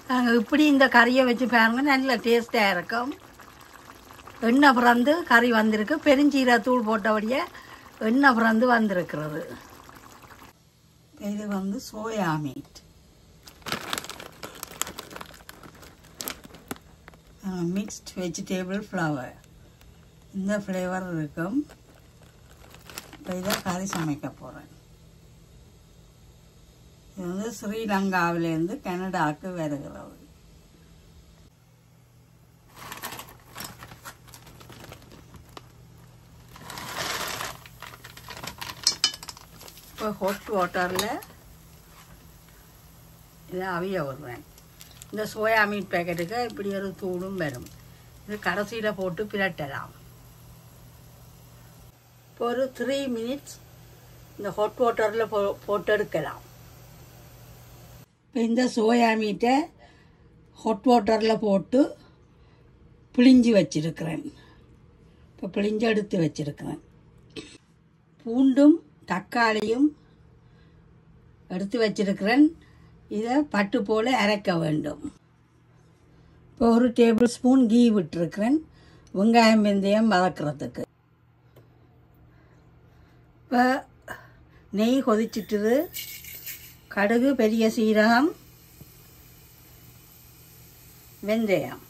நாங்கள் இப்படி இந்த கறியை வச்சு பாருங்க நல்ல டேஸ்ட்டாக இருக்கும் எண்ணெய் பிறந்து கறி வந்திருக்கு பெருஞ்சீரத்தூள் போட்டபடியே எண்ணெய் பிறந்து வந்திருக்கிறது இது வந்து soya meat mixed vegetable flower இந்த ஃப்ளேவர் இருக்கும் இப்போ இதை கறி சமைக்க போகிறேன் இது வந்து ஸ்ரீலங்காவிலேருந்து கனடாவுக்கு வருகிறது இப்போ ஹாட் வாட்டரில் இதை அவிய விடுறேன் இந்த சோயா மீட் பேக்கெட்டுக்கு இப்படி ஒரு தூளும் வரும் இது கடைசியில் போட்டு பிரட்டலாம் இப்போ ஒரு த்ரீ மினிட்ஸ் இந்த ஹாட் வாட்டரில் போ போட்டு எடுக்கலாம் இப்போ இந்த சோயா மீட்டை ஹாட் வாட்டரில் போட்டு பிழிஞ்சு வச்சிருக்கிறேன் இப்போ பிழிஞ்சு எடுத்து வச்சிருக்கிறேன் பூண்டும் தக்காளியும் எடுத்து வச்சிருக்கிறேன் இதை பட்டு போல் அரைக்க வேண்டும் இப்போ ஒரு டேபிள் ஸ்பூன் கீ விட்டுருக்கிறேன் வெங்காயம் வெந்தயம் வதக்கிறதுக்கு இப்போ நெய் கொதிச்சிட்டுது கடுகு பெரிய சீரகம் வெந்தயம்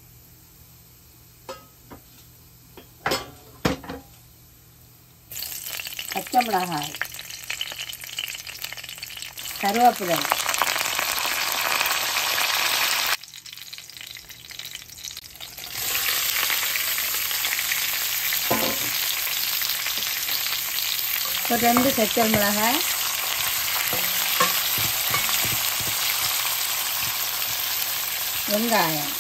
பச்சை மிளகாய் கருவேப்பிலை ஒரு ரெண்டு செச்சல் மிளகாய் வெங்காயம்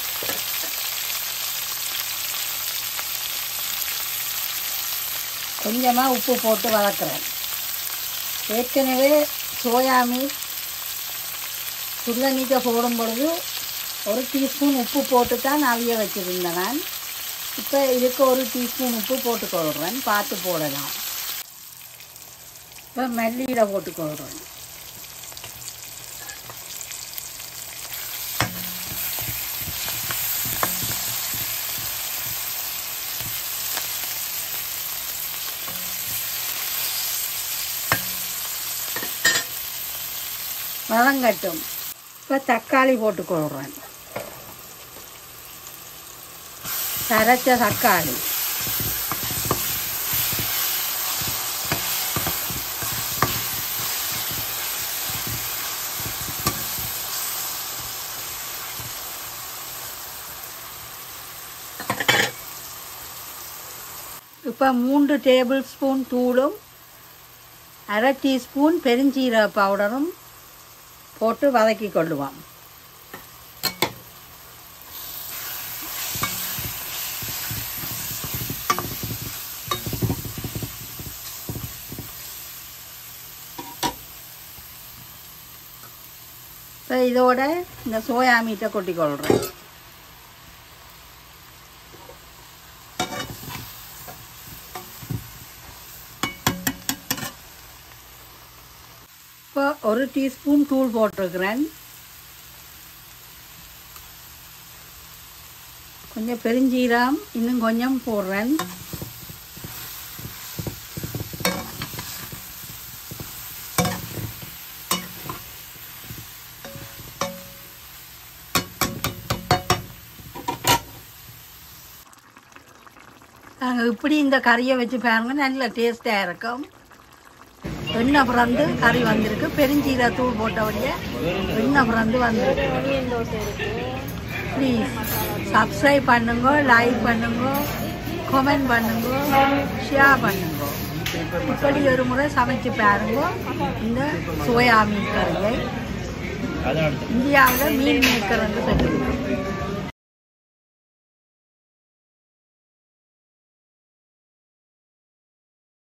கொஞ்சமாக உப்பு போட்டு வதக்குறேன் ஏற்கனவே சோயா மீட் சுடுதண்ணிக்க போடும் பொழுது ஒரு டீஸ்பூன் உப்பு போட்டு தான் அவிய வச்சுருந்தேன் நான் இப்போ இதுக்கு ஒரு டீஸ்பூன் உப்பு போட்டுக்கொள்கிறேன் பார்த்து போடலாம் இப்போ மல்லியில் போட்டுக்கொள்கிறேன் வதங்கட்டும் இப்போ தக்காளி போட்டுக்கொள்கிறேன் சரைச்ச தக்காளி இப்போ மூன்று டேபிள் ஸ்பூன் தூளும் அரை டீஸ்பூன் பெருஞ்சீரக பவுடரும் போட்டு வதக்கி கொள்ளுவோம் இப்போ இதோட இந்த சோயா மீட்டை கொட்டி கொள்கிறேன் இப்போ ஒரு டீஸ்பூன் தூள் போட்டிருக்கிறேன் கொஞ்சம் பெருஞ்சீரம் இன்னும் கொஞ்சம் போடுறேன் நாங்கள் இப்படி இந்த கறியை வச்சு பாருங்க நல்ல டேஸ்ட்டாக இருக்கும் எண்ணெய் பிறந்து கறி வந்திருக்கு பெருஞ்சீரக தூள் போட்டபடியே எண்ணெய் பிறந்து வந்திருக்கு ப்ளீஸ் சப்ஸ்கிரைப் பண்ணுங்க லைக் பண்ணுங்க கமெண்ட் பண்ணுங்க ஷேர் பண்ணுங்க இப்படி ஒரு முறை சமைச்சு பாருங்க இந்த சோயா மீன் கறியை இந்தியாவில் மீன் மேக்கர் வந்து சொல்லுவோம்